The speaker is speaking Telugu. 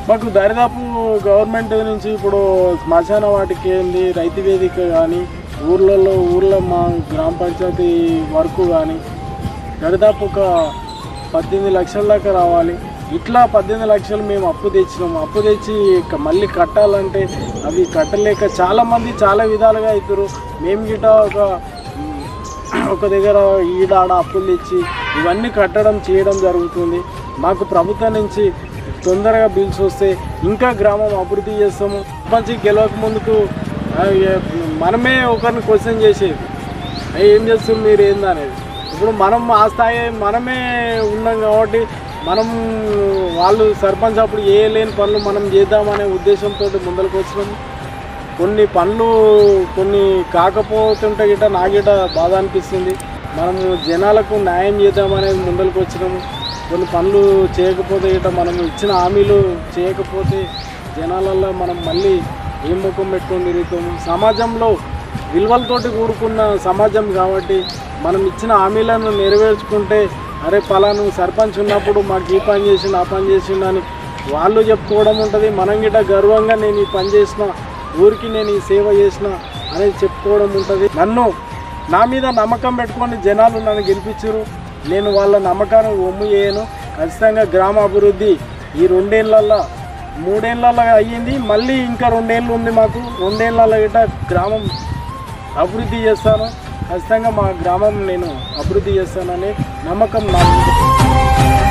మాకు దరిదాపు గవర్నమెంట్ నుంచి ఇప్పుడు శ్మశాన వాటికి ఏంది రైతు వేదిక కానీ ఊర్లలో ఊర్లో మా గ్రామ పంచాయతీ వరకు కానీ దరిదాపు ఒక పద్దెనిమిది లక్షల దాకా రావాలి ఇట్లా పద్దెనిమిది లక్షలు మేము అప్పు తెచ్చినాము అప్పు తెచ్చి ఇక మళ్ళీ కట్టాలంటే అవి కట్టలేక చాలామంది చాలా విధాలుగా అవుతారు మేము గిట ఒక ఒక దగ్గర ఈడాడ అప్పులు తెచ్చి ఇవన్నీ కట్టడం చేయడం జరుగుతుంది మాకు ప్రభుత్వం నుంచి తొందరగా బిల్స్ వస్తే ఇంకా గ్రామం అభివృద్ధి చేస్తాము మంచి గెలవక ముందుకు ఆ, ఏ- మనమే ఒకరిని క్వశ్చన్ చేసేది "అయ్య, ఏం చేస్తుంది మీరు ఏంది అనేది ఇప్పుడు మనం ఆ స్థాయి మనమే ఉన్నాం కాబట్టి మనం వాళ్ళు సర్పంచ్ అప్పుడు చేయలేని పనులు మనం చేద్దామనే ఉద్దేశంతో ముందరకు వచ్చినాము కొన్ని పనులు కొన్ని కాకపోతుంటే గిట్ట నా గిట్ట బాధ అనిపిస్తుంది మనము జనాలకు న్యాయం చేద్దామనేది ముందరకు వచ్చినాము కొన్ని పనులు చేయకపోతే గిట్ట మనం ఇచ్చిన హామీలు చేయకపోతే జనాలలో మనం మళ్ళీ ఏం ముఖం పెట్టుకొని తిరుగుతాము సమాజంలో విలువలతోటి కూడుకున్న సమాజం కాబట్టి మనం ఇచ్చిన హామీలను నెరవేర్చుకుంటే అరే పలాను సర్పంచ్ ఉన్నప్పుడు మాకు ఈ పని చేసిండు ఆ పని చేసిండు అని వాళ్ళు చెప్పుకోవడం ఉంటుంది మనం గిట్ట గర్వంగా నేను ఈ పని చేసిన ఊరికి నేను ఈ సేవ చేసిన అనేది చెప్పుకోవడం ఉంటుంది నన్ను నా మీద నమ్మకం పెట్టుకొని జనాలు నన్ను గెలిపించారు నేను వాళ్ళ నమ్మకాన్ని ఒమ్ము చేయను ఖచ్చితంగా గ్రామ అభివృద్ధి ఈ రెండేళ్లలో మూడేళ్లలో అయ్యింది మళ్ళీ ఇంకా రెండేళ్ళు ఉంది మాకు రెండేళ్లలో గిట్ట గ్రామం అభివృద్ధి చేస్తాను ఖచ్చితంగా మా గ్రామం నేను అభివృద్ధి చేస్తానని నమ్మకం నాకు ఉంది.